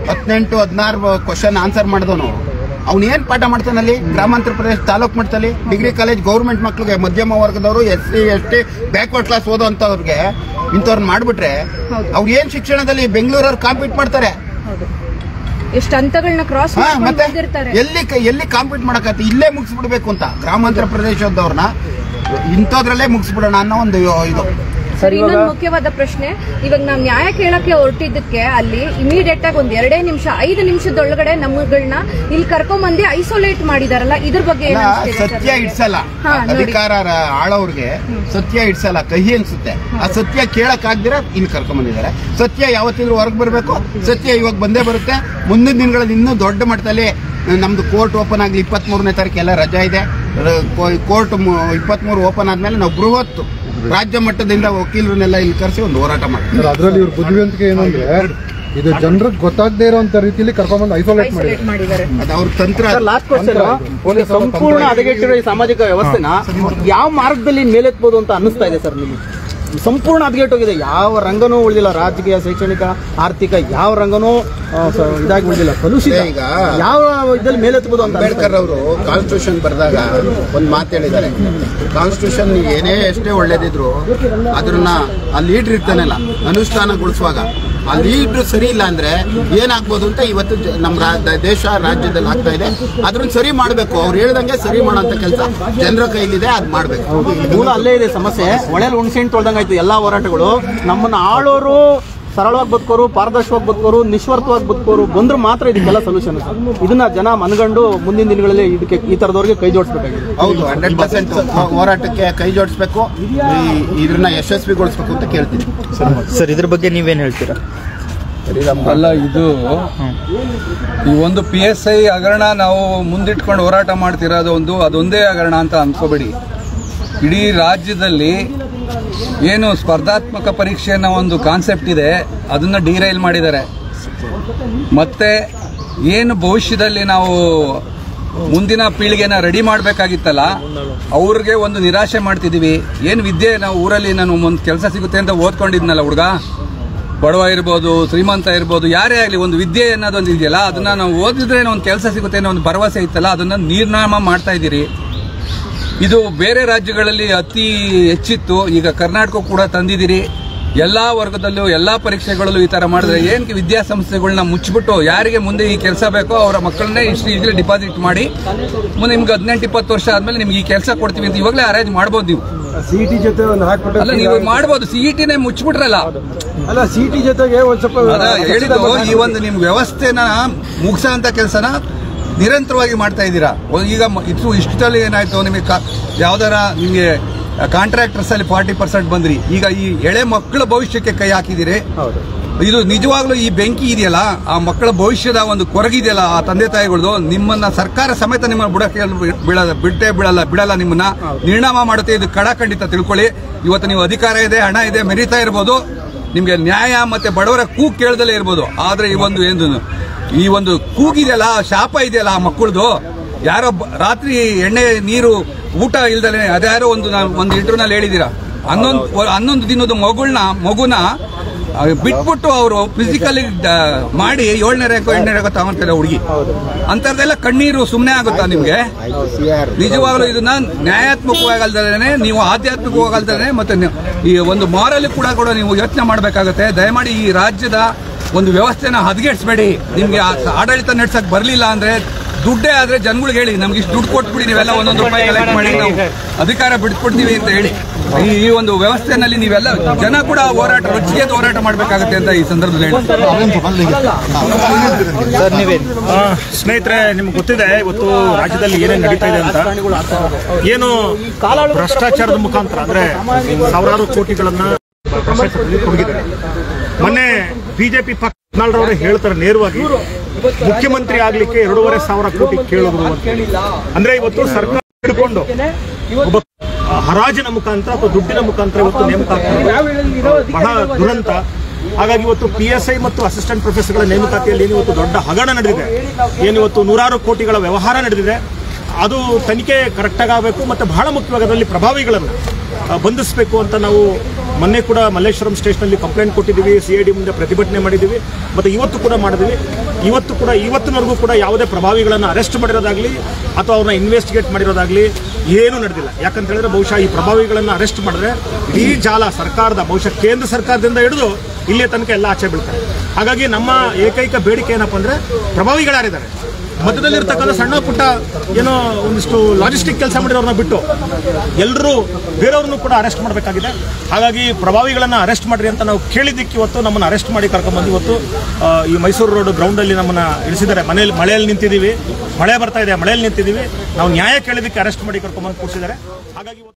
Speaker 2: ಹದಿನೆಂಟು ಹದಿನಾರು ಕ್ವಶನ್ ಆನ್ಸರ್ ಮಾಡಿದವನು ಅವ್ನು ಏನ್ ಪಾಠ ಮಾಡ್ತಾನಲ್ಲಿ ಗ್ರಾಮಾಂತರ ಪ್ರದೇಶ ತಾಲೂಕ್ ಮಟ್ಟದಲ್ಲಿ ಡಿಗ್ರಿ ಕಾಲೇಜ್ ಗೌರ್ಮೆಂಟ್ ಮಕ್ಳಿಗೆ ಮಧ್ಯಮ ವರ್ಗದವರು S C S T backward class ಓದೋಂಥವ್ರಿಗೆ ಇಂಥವ್ರನ್ನ ಮಾಡ್ಬಿಟ್ರೆ
Speaker 5: ಹೌದು.
Speaker 2: ಅವ್ರು ಏನ್ ಶಿಕ್ಷಣದಲ್ಲಿ ಬೆಂಗಳೂರವ್ರು ಕಾಂಪೀಟ್ ಮಾಡ್ತಾರೆ
Speaker 5: ಹೌದು ಎಷ್ಟು ಹಂತಗಳನ್ನ ಕ್ರಾಸ್
Speaker 2: ಹಾ,
Speaker 5: ಮಾಡ್ಕೊಂಡು
Speaker 2: ಮತ್ತೆ
Speaker 5: ಬಂದಿರ್ತಾರೆ
Speaker 2: ಎಲ್ಲಿ ಕ- ಎಲ್ಲಿ ಕಾಂಪೀಟ್ ಮಾಡಕತ್ತೆ ಇಲ್ಲೇ ಮುಗಿಸ್ಬಿಡ್ಬೇಕು ಅಂತ ಗ್ರಾಮಾಂತರ ಪ್ರದೇಶದವ್ರನ್ನ ಇಂಥದ್ರಲ್ಲೇ ಮುಗಿಸ್ಬಿಡೋಣ ಅನ್ನೋ ಒಂದು ಯೋ- ಇದು
Speaker 5: ಸರ್ ಇನ್ನೊಂದು ಮುಖ್ಯವಾದ ಪ್ರಶ್ನೆ ಇವಾಗ ನಾವು ನ್ಯಾಯ ಕೇಳಕ್ಕೆ ಹೊರಟಿದ್ದಕ್ಕೆ ಅಲ್ಲಿ ಇಮಿಡಿಯೇಟ್ ಆಗಿ ಒಂದ್ ಎರಡೇ ನಿಮಿಷ ಐದು ನಿಮಿಷದೊಳಗಡೆ ನಮ್ಮಗಳನ್ನ ಇಲ್ಲಿ ಕರ್ಕೊಂಬಂದು ಐಸೋಲೇಟ್ ಮಾಡಿದಾರಲ್ಲ ಇದ್ರ ಬಗ್ಗೆ ಏನ್
Speaker 2: ಅಲ್ಲ,
Speaker 5: ಅನ್ಸ್ತಿದೆ ಸರ್
Speaker 2: ಸತ್ಯ ಇಡ್ಸಲ್ಲ
Speaker 5: ಹಾ, ನೋಡಿ.
Speaker 2: ಅಧಿಕಾರ ರ- ಆಳೋರ್ಗೆ ಸತ್ಯ ಇಡ್ಸಲ್ಲ ಕಹಿ ಅನ್ಸುತ್ತೆ ಆ ಸತ್ಯ ಕೇಳಕ್ ಆಗ್ದಿರ ಇಲ್ಲಿ ಕರ್ಕೊಂಡ್ ಬಂದಿದ್ದಾರೆ ಸತ್ಯ ಯಾವತ್ತಿದ್ರು ಹೊರಗೆ ಬರಬೇಕು ಸತ್ಯ ಇವಾಗ ಬಂದೇ ಬರುತ್ತೆ ಮುಂದಿನ ದಿನಗಳಲ್ಲಿ ಇನ್ನೂ ದೊಡ್ಡ ಮಟ್ಟದಲ್ಲಿ ನಮ್ದು ಕೋರ್ಟ್ ಓಪನ್ ಆಗ್ಲಿ ಇಪ್ಪತ್ತ್ ಮೂರನೇ ತಾರೀಕು ಎಲ್ಲ ರಜಾ ಇದೆ ಕೋರ್ಟ್ ಇಪ್ಪತ್ತ್ ಮೂರು ಓಪನ್ ಆದ್ಮೇಲೆ ನಾವು ಬೃಹತ್ ರಾಜ್ಯ ಮಟ್ಟದಿಂದ ವಕೀಲರನ್ನೆಲ್ಲ ಇಲ್ಲಿ ಕರೆಸಿ ಒಂದು ಹೋರಾಟ ಮಾಡ್ತೀವಿ
Speaker 6: ಸರ್ ಅದರಲ್ಲಿ ಇವ್ರ ಬುದ್ಧಿವಂತಿಕೆ ಏನಂದ್ರೆ ಇದು ಜನರಿಗೆ ಗೊತ್ತಾಗದೇ ಇರೋಂಥ ರೀತಿಯಲ್ಲಿ ಕರ್ಕೊಂಡ್ಬಂದು ಐಸೋಲೇಟ್ ಮಾಡಿ
Speaker 5: ಐಸೋಲೇಟ್ ಮಾಡಿದ್ದಾರೆ
Speaker 2: ಅದು ಅವ್ರ ತಂತ್ರ
Speaker 4: ಸರ್ ಲಾಸ್ಟ್ ಕ್ವಶನ್ ಒಂದು ಸಂಪೂರ್ಣ ಹದಗೆಟ್ಟಿರೋ ಈ ಸಾಮಾಜಿಕ ವ್ಯವಸ್ಥೆನ ಯಾವ ಮಾರ್ಗದಲ್ಲಿ ಮೇಲೆತ್ಬೋದು ಅಂತ ಅನ್ನಿಸ್ತಾ ಇದೆ ಸರ್ ನಿಮಗೆ ಸಂಪೂರ್ಣ ಹದಗೆಟ್ಟೋಗಿದೆ ಯಾವ ರಂಗನೂ ಉಳಿದಿಲ್ಲ ರಾಜಕೀಯ ಶೈಕ್ಷಣಿಕ ಆರ್ಥಿಕ ಯಾವ ರಂಗನೂ ಆ, ಸ- ಇದಾಗಿ ಉಳಿದಿಲ್ಲ ಕಲುಷಿತ
Speaker 2: ಈಗ
Speaker 4: ಯಾವ ಇದ್ರಲ್ಲಿ ಮೇಲೆತ್ಬೋದು ಅಂತ ಅನ್ಸ್ತಾ ಇದೆ?
Speaker 2: ಅಂಬೇಡ್ಕರ್ ಅವರು ಕಾನ್ಸ್ಟಿಟ್ಯೂಷನ್ ಬರೆದಾಗ ಒಂದು ಮಾತು ಹೇಳಿದ್ದಾರೆ ಕಾನ್ಸ್ಟಿಟ್ಯೂಷನ್ ಏನೇ ಎಷ್ಟೇ ಒಳ್ಳೇದಿದ್ರು ಅದನ್ನ ಆ ಲೀಡ್ರ್ ಇರ್ತಾನಲ್ಲ ಅನುಷ್ಠಾನಗೊಳಿಸುವಾಗ ಆ ಲೀಡ್ರ್ ಸರಿ ಇಲ್ಲ ಅಂದ್ರೆ ಏನಾಗ್ಬೋದು ಅಂತ ಇವತ್ತು ಜ- ನಮ್ಮ ರಾ- ದೇಶ ರಾಜ್ಯದಲ್ಲಿ ಆಗ್ತಾ ಇದೆ ಅದನ್ನ ಸರಿ ಮಾಡಬೇಕು ಅವ್ರು ಹೇಳ್ದಂಗೆ ಸರಿ ಮಾಡೋಂಥ ಕೆಲಸ ಜನರ ಕೈಲಿದೆ ಅದು ಮಾಡಬೇಕು
Speaker 4: ಮೂಲ ಅಲ್ಲೇ ಇದೆ ಸಮಸ್ಯೆ ಒಳ್ಳೆಯಲ್ಲಿ ಹುಣಸೆಹಣ್ಣು ತೊಳ್ದಂಗಾಯ್ತು ಎಲ್ಲಾ ಹೋರಾಟಗಳು ನಮ್ಮನ್ನ ಆಳೋರು ಸರಳವಾಗಿ ಬದುಕೋರು ಪಾರದರ್ಶಕವಾಗಿ ಬದುಕೋರು ನಿಸ್ವಾರ್ಥವಾಗಿ ಬದುಕೋರು ಬಂದ್ರೆ ಮಾತ್ರ ಇದಕ್ಕೆಲ್ಲ ಸೊಲ್ಯೂಷನ್ ಇದನ್ನ ಜನ ಮನಗಂಡು ಮುಂದಿನ ದಿನಗಳಲ್ಲಿ ಇದಕ್ಕೆ ಈ ತರದವ್ರಿಗೆ ಕೈ ಜೋಡಿಸ್ಬೇಕಾಗಿದೆ
Speaker 2: ಹೌದು ಹಂಡ್ರೆಡ್ ಪರ್ಸೆಂಟ್ ಹೋರಾಟಕ್ಕೆ ಕೈ ಜೋಡಿಸ್ಬೇಕು ಈ- ಇದನ್ನ ಯಶಸ್ವಿಗೊಳಿಸ್ಬೇಕು ಅಂತ ಕೇಳ್ತೀನಿ
Speaker 7: ಸರ್ ಇದ್ರ ಬಗ್ಗೆ ನೀವೇನ್ ಹೇಳ್ತೀರಾ
Speaker 8: ಅಲ್ಲ ಇದು ಈ ಒಂದು ಪಿ ಎಸ್ ಐ ಹಗರಣ ನಾವು ಮುಂದಿಟ್ಕೊಂಡು ಹೋರಾಟ ಮಾಡ್ತಿರೋದು ಒಂದು ಅದೊಂದೇ ಹಗರಣ ಅಂತ ಅನ್ಕೋಬೇಡಿ ಇಡೀ ರಾಜ್ಯದಲ್ಲಿ ಏನು ಸ್ಪರ್ಧಾತ್ಮಕ ಪರೀಕ್ಷೆ ಅನ್ನೋ ಒಂದು ಕಾನ್ಸೆಪ್ಟ್ ಇದೆ ಅದನ್ನ ಡಿರೈಲ್ ಮಾಡಿದ್ದಾರೆ ಮತ್ತೆ ಏನು ಭವಿಷ್ಯದಲ್ಲಿ ನಾವು ಮುಂದಿನ ಪೀಳಿಗೆನ ರೆಡಿ ಮಾಡಬೇಕಾಗಿತ್ತಲ್ಲ ಅವ್ರಿಗೆ ಒಂದು ನಿರಾಶೆ ಮಾಡ್ತಿದ್ದೀವಿ ಏನು ವಿದ್ಯೆ ನಾವು ಊರಲ್ಲಿ ನಾನು ಒಂದು ಕೆಲಸ ಸಿಗುತ್ತೆ ಅಂತ ಓದ್ಕೊಂಡಿದ್ನಲ್ಲ ಹುಡುಗ ಬಡವ ಇರ್ಬೋದು ಶ್ರೀಮಂತ ಇರ್ಬೋದು ಯಾರೇ ಆಗಲಿ ಒಂದು ವಿದ್ಯೆ ಅನ್ನೋದೊಂದು ಇದೆಯಲ್ಲ ಅದನ್ನ ನಾವು ಓದಿದ್ರೆ ಒಂದು ಕೆಲಸ ಸಿಗುತ್ತೆ ಅನ್ನೋ ಒಂದು ಭರವಸೆ ಇತ್ತಲ್ಲ ಅದನ್ನ ನಿರ್ನಾಮ ಮಾಡ್ತಾ ಇದ್ದೀರಿ ಇದು ಬೇರೆ ರಾಜ್ಯಗಳಲ್ಲಿ ಅತಿ ಹೆಚ್ಚಿತ್ತು ಈಗ ಕರ್ನಾಟಕ ಕೂಡ ತಂದಿದ್ದೀರಿ ಎಲ್ಲಾ ವರ್ಗದಲ್ಲೂ ಎಲ್ಲಾ ಪರೀಕ್ಷೆಗಳಲ್ಲೂ ಈ ತರ ಮಾಡಿದ್ರೆ ಏನಕ್ಕೆ ವಿದ್ಯಾಸಂಸ್ಥೆಗಳನ್ನ ಮುಚ್ಚಿಬಿಟ್ಟು ಯಾರಿಗೆ ಮುಂದೆ ಈ ಕೆಲಸ ಬೇಕೋ ಅವರ ಮಕ್ಕಳನ್ನೇ ಇಷ್ಟು ಈಗಲೇ ಡಿಪಾಸಿಟ್ ಮಾಡಿ ಮುಂದೆ ನಿಮ್ಗೆ ಹದಿನೆಂಟು ಇಪ್ಪತ್ತು ವರ್ಷ ಆದ್ಮೇಲೆ ನಿಮ್ಗೆ ಈ ಕೆಲಸ ಕೊಡ್ತೀವಿ ಅಂತ ಇವಾಗಲೇ ಅರೇಂಜ್ ಮಾಡ್ಬೋದು ನೀವು
Speaker 6: ಸಿಟಿ ಜೊತೆ ಒಂದು ಹಾಕ್ಬಿಟ್ಟು
Speaker 8: ಅಲ್ಲ ನೀವು ಮಾಡ್ಬೋದು ಸಿಇಟಿನೇ ಮುಚ್ಚಿಬಿಟ್ರಲ್ಲ
Speaker 6: ಅಲ್ಲ ಸಿಟಿ ಜೊತೆಗೆ ಒಂದ್ ಸ್ವಲ್ಪ
Speaker 8: ಅದ ಹೇಳಿದ್ದು ಈ ಒಂದು ನಿಮ್ ವ್ಯವಸ್ಥೆನ ಮುಗಿಸೋ ಅಂತ ಕೆಲಸನ ನಿರಂತರವಾಗಿ ಮಾಡ್ತಾ ಇದ್ದೀರಾ ಒಂದ್ ಈಗ ಮ- ಇದು ಇಷ್ಟದಲ್ಲಿ ಏನಾಯ್ತು ನಿಮಗೆ ಕಾ- ಯಾವ್ದಾರ ನಿಮಗೆ ಕಾಂಟ್ರಾಕ್ಟರ್ಸ್ ಅಲ್ಲಿ ಫಾರ್ಟಿ ಪರ್ಸೆಂಟ್ ಬಂದ್ರಿ ಈಗ ಈ ಎಳೆ ಮಕ್ಕಳ ಭವಿಷ್ಯಕ್ಕೆ ಕೈ ಹಾಕಿದಿರಿ ಇದು ನಿಜವಾಗ್ಲೂ ಈ ಬೆಂಕಿ ಇದೆಯಲ್ಲ ಆ ಮಕ್ಕಳ ಭವಿಷ್ಯದ ಒಂದು ಕೊರಗಿದೆಯಲ್ಲ ಆ ತಂದೆ ತಾಯಿಗಳದು ನಿಮ್ಮನ್ನ ಸರ್ಕಾರ ಸಮೇತ ನಿಮ್ಮನ್ನ ಬುಡಕ್ಕೆ ಬೀಳಲ್ಲ ಬಿಟ್ಟೇ ಬಿಡಲ್ಲ ಬಿಡಲ್ಲ ನಿಮ್ಮನ್ನ ನಿರ್ಣಾಮ ಮಾಡುತ್ತೆ ಇದು ಕಡಖಂಡಿತ ತಿಳ್ಕೊಳ್ಳಿ ಇವತ್ತು ನೀವು ಅಧಿಕಾರ ಇದೆ ಹಣ ಇದೆ ಮೆರೀತಾ ಇರ್ಬೋದು ನಿಮ್ಗೆ ನ್ಯಾಯ ಮತ್ತೆ ಬಡವರ ಕೂಗ್ ಕೇಳ್ದಲೇ ಇರ್ಬೋದು ಆದ್ರೆ ಈ ಒಂದು ಏನು ಈ ಒಂದು ಕೂಗಿದೆಯಲ್ಲ ಆ ಶಾಪ ಇದೆಯಲ್ಲ ಆ ಮಕ್ಕಳದು ಯಾರೋ ಬ- ರಾತ್ರಿ ಎಣ್ಣೆ ನೀರು ಊಟ ಇಲ್ದಲೆ ಅದ್ಯಾರೋ ಒಂದು ನಾ- ಒಂದು ಇಂಟರ್ವ್ಯೂನಲ್ಲಿ ಹೇಳಿದೀರಾ ಹನ್ನೊಂದು ಹನ್ನೊಂದು ದಿನದ ಮಗುಳ್ನ ಮಗುನ ಆ, ಬಿಟ್ಬಿಟ್ಟು ಅವರು ಫಿಸಿಕಲಿ ಮಾಡಿ ಏಳನೇ ರೇಖೋ ಎಂಟನೇ ರೇಖೋ ತಗೊಂತಾರೆ ಹುಡುಗಿ ಅಂತರ್ದೆಲ್ಲ ಕಣ್ಣೀರು ಸುಮ್ಮನೆ ಆಗುತ್ತಾ ನಿಮ್ಗೆ ನಿಜವಾಗ್ಲೂ ಇದನ್ನ ನ್ಯಾಯಾತ್ಮಕವಾಗಲ್ದೇ ನೀವು ಆಧ್ಯಾತ್ಮಿಕವಾಗಲ್ದೇ ಮತ್ತೆ ನೀವು ಈ ಒಂದು ಮಾರಲ್ ಕೂಡ ಕೂಡ ನೀವು ಯೋಚನೆ ಮಾಡಬೇಕಾಗುತ್ತೆ ದಯಮಾಡಿ ಈ ರಾಜ್ಯದ ಒಂದು ವ್ಯವಸ್ಥೆನ ಹದಗೆಡಿಸಬೇಡಿ ನಿಮ್ಗೆ ಆ ಆಡಳಿತ ನಡೆಸಕ್ ಬರ್ಲಿಲ್ಲ ಅಂದ್ರೆ ದುಡ್ಡೇ ಆದ್ರೆ ಜನಗಳಿಗೆ ಹೇಳಿ ನಮ್ಗೆ ಇಷ್ಟು ದುಡ್ಡು ಕೊಟ್ಬಿಡಿ ನೀವೆಲ್ಲ ಒಂದೊಂದು ರೂಪಾಯಿ ಕಲೆಕ್ಟ್ ಮಾಡಿ ನಾವು ಅಧಿಕಾರ ಬಿಟ್ಕೊಡ್ತೀವಿ ಅಂತ ಹೇಳಿ ಈ ಈ ಒಂದು ವ್ಯವಸ್ಥೆನಲ್ಲಿ ನೀವೆಲ್ಲ ಜನ ಕೂಡ ಹೋರಾಟ ರೊಚ್ಚಿಗೆ ಹೋರಾಟ ಮಾಡಬೇಕಾಗುತ್ತೆ ಅಂತ ಈ ಸಂದರ್ಭದಲ್ಲಿ ಹೇಳಿ
Speaker 7: ಸರ್ ನೀವೇನ್
Speaker 9: ಆ, ಸ್ನೇಹಿತರೆ ನಿಮ್ಗೆ ಗೊತ್ತಿದೆ ಇವತ್ತು ರಾಜ್ಯದಲ್ಲಿ ಏನೇನು ನಡೀತಾ ಇದೆ ಅಂತ ಏನು ಭ್ರಷ್ಟಾಚಾರದ ಮುಖಾಂತರ ಅಂದ್ರೆ ಸಾವಿರಾರು ಕೋಟಿಗಳನ್ನ ಭ್ರಷ್ಟಾಚಾರದಲ್ಲಿ ತೊಡಗಿದ್ದಾರೆ ಮೊನ್ನೆ ಬಿಜೆಪಿ ಪಕ್ಷ ಹದಿನಾಲ್ರವರು ಹೇಳ್ತಾರೆ ನೇರವಾಗಿ ಮುಖ್ಯಮಂತ್ರಿ ಆಗ್ಲಿಕ್ಕೆ ಎರಡೂವರೆ ಸಾವಿರ ಕೋಟಿ ಕೇಳಿದ್ರು ಅಂತ ಅಂದ್ರೆ ಇವತ್ತು ಸರ್ಕಾರ ಹಿಡ್ಕೊಂಡು ಒಬ್ಬ ಆ, ಹರಾಜಿನ ಮುಖಾಂತರ ಅಥವಾ ದುಡ್ಡಿನ ಮುಖಾಂತರ ಇವತ್ತು ನೇಮಕ ಆಗ್ತಾರೆ ಬಹಳ ದುರಂತ ಹಾಗಾಗಿ ಇವತ್ತು ಪಿ ಎಸ್ ಐ ಮತ್ತು ಅಸಿಸ್ಟೆಂಟ್ ಪ್ರೊಫೆಸರ್ಗಳ ನೇಮಕಾತಿಯಲ್ಲಿ ಏನು ಇವತ್ತು ದೊಡ್ಡ ಹಗರಣ ನಡೆದಿದೆ ಏನು ಇವತ್ತು ನೂರಾರು ಕೋಟಿಗಳ ವ್ಯವಹಾರ ನಡೆದಿದೆ ಅದು ತನಿಖೆ ಕರೆಕ್ಟಾಗಿ ಆಗಬೇಕು ಮತ್ತು ಬಹಳ ಮುಖ್ಯವಾಗಿ ಅದರಲ್ಲಿ ಪ್ರಭಾವಿಗಳನ್ನು ಆ, ಬಂಧಿಸಬೇಕು ಅಂತ ನಾವು ಮೊನ್ನೆ ಕೂಡ ಮಲ್ಲೇಶ್ವರಂ ಸ್ಟೇಷನಲ್ಲಿ ಕಂಪ್ಲೇಂಟ್ ಕೊಟ್ಟಿದ್ದೀವಿ ಸಿ ಐ ಡಿ ಮುಂದೆ ಪ್ರತಿಭಟನೆ ಮಾಡಿದ್ದೀವಿ ಮತ್ತು ಇವತ್ತು ಕೂಡ ಮಾಡಿದ್ವಿ ಇವತ್ತು ಕೂಡ ಇವತ್ತಿನವರೆಗೂ ಕೂಡ ಯಾವುದೇ ಪ್ರಭಾವಿಗಳನ್ನು ಅರೆಸ್ಟ್ ಮಾಡಿರೋದಾಗಲಿ ಅಥವಾ ಅವ್ರನ್ನ ಇನ್ವೆಸ್ಟಿಗೇಟ್ ಮಾಡಿರೋದಾಗಲಿ ಏನೂ ನಡೆದಿಲ್ಲ ಯಾಕಂತ ಹೇಳಿದ್ರೆ ಬಹುಶಃ ಈ ಪ್ರಭಾವಿಗಳನ್ನು ಅರೆಸ್ಟ್ ಮಾಡಿದ್ರೆ ಇಡೀ ಜಾಲ ಸರ್ಕಾರದ ಬಹುಶಃ ಕೇಂದ್ರ ಸರ್ಕಾರದಿಂದ ಹಿಡಿದು ಇಲ್ಲೇ ತನಕ ಎಲ್ಲ ಆಚೆ ಬೀಳ್ತಾರೆ ಹಾಗಾಗಿ ನಮ್ಮ ಏಕೈಕ ಬೇಡಿಕೆ ಏನಪ್ಪ ಅಂದರೆ ಪ್ರಭಾವಿಗಳಾರಿದ್ದಾರೆ ಮಧ್ಯದಲ್ಲಿರ್ತಕ್ಕಂಥ ಸಣ್ಣ ಪುಟ್ಟ ಏನೋ ಒಂದಿಷ್ಟು ಲಾಜಿಸ್ಟಿಕ್ ಕೆಲಸ ಮಾಡಿರೋರನ್ನ ಬಿಟ್ಟು ಎಲ್ಲರೂ ಬೇರೆಯವ್ರನ್ನೂ ಕೂಡ ಅರೆಸ್ಟ್ ಮಾಡಬೇಕಾಗಿದೆ ಹಾಗಾಗಿ ಪ್ರಭಾವಿಗಳನ್ನು ಅರೆಸ್ಟ್ ಮಾಡ್ರಿ ಅಂತ ನಾವು ಕೇಳಿದ್ದಕ್ಕೆ ಇವತ್ತು ನಮ್ಮನ್ನು ಅರೆಸ್ಟ್ ಮಾಡಿ ಕರ್ಕೊಂಡ್ಬಂದು ಇವತ್ತು ಆ, ಈ ಮೈಸೂರು ರೋಡ್ ಗ್ರೌಂಡಲ್ಲಿ ನಮ್ಮನ್ನು ಇಳಿಸಿದ್ದಾರೆ ಮನೆಯಲ್ಲಿ ಮಳೆಯಲ್ಲಿ ನಿಂತಿದ್ದೀವಿ ಮಳೆ ಬರ್ತಾ ಇದೆ ಮಳೆಯಲ್ಲಿ ನಿಂತಿದ್ದೀವಿ ನಾವು ನ್ಯಾಯ ಕೇಳಿದ್ದಕ್ಕೆ ಅರೆಸ್ಟ್ ಮಾಡಿ ಕರ್ಕೊಂಡ್ಬಂದು ಕೂರಿಸಿದ್ದಾರೆ ಹಾಗಾಗಿ ಇವತ್ತು